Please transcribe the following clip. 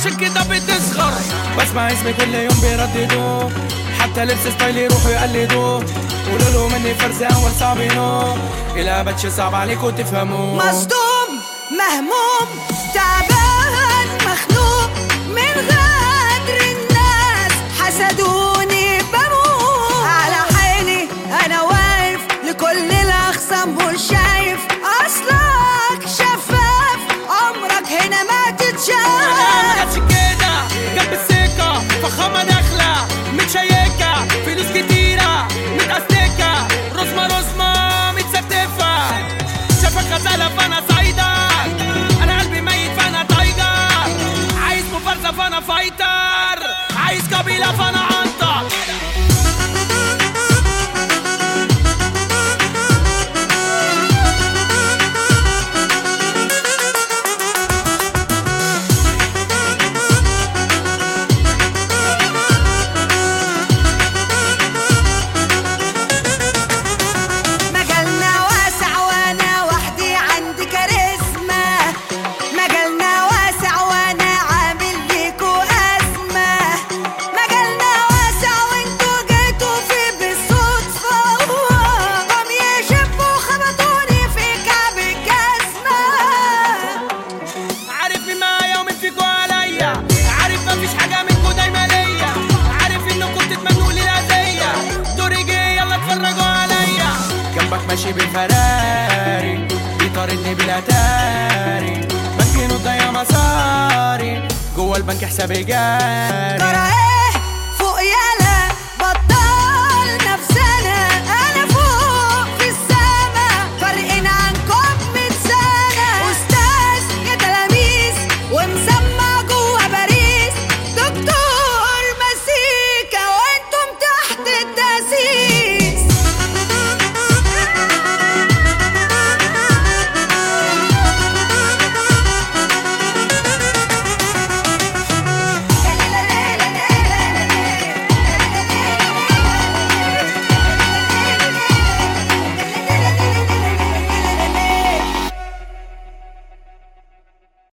عشان كده بتصغر بسمع اسمي كل يوم بيرددوه حتى لبس ستايلي يروحوا يقلدوه قولوا له مني فرز اول صعب ينو الى بتش صعب عليكم تفهموه مصدوم مهموم تعبان مخنوق من غدر الناس حسدوني بموت على حالي انا واقف لكل الاخصام مش شايف اصلك شفاف عمرك هنا ما ما تتشاف جاتش كده جنب السكة فخامة داخلة متشيكة فلوس كتيرة متأسلكة رزمة رزمة متستفة شافك غزالة فأنا صيدك أنا قلبي ميت فأنا تايجر عايز مفارسة فأنا فايتر عايز قبيلة فأنا عنتر مجالنا واسع وانا وحدي عندي كاريزما مجالنا واسع وانا عامل ليكو ازمه مجالنا واسع وانتوا جيتوا فيه بالصدفه قام يشبوا خبطوني في كعب الجزمه عارف مين معايا ومين فيكوا عليا عارف مفيش حاجة منكوا دايما ليا عارف انكوا بتتمنوا لي الأذية دوري جه يلا اتفرجوا عليا جنبك ماشي بالفراري بيطاردني بالاتاري بنكي نضيع مصاري جوه البنك حسابي جاري ترى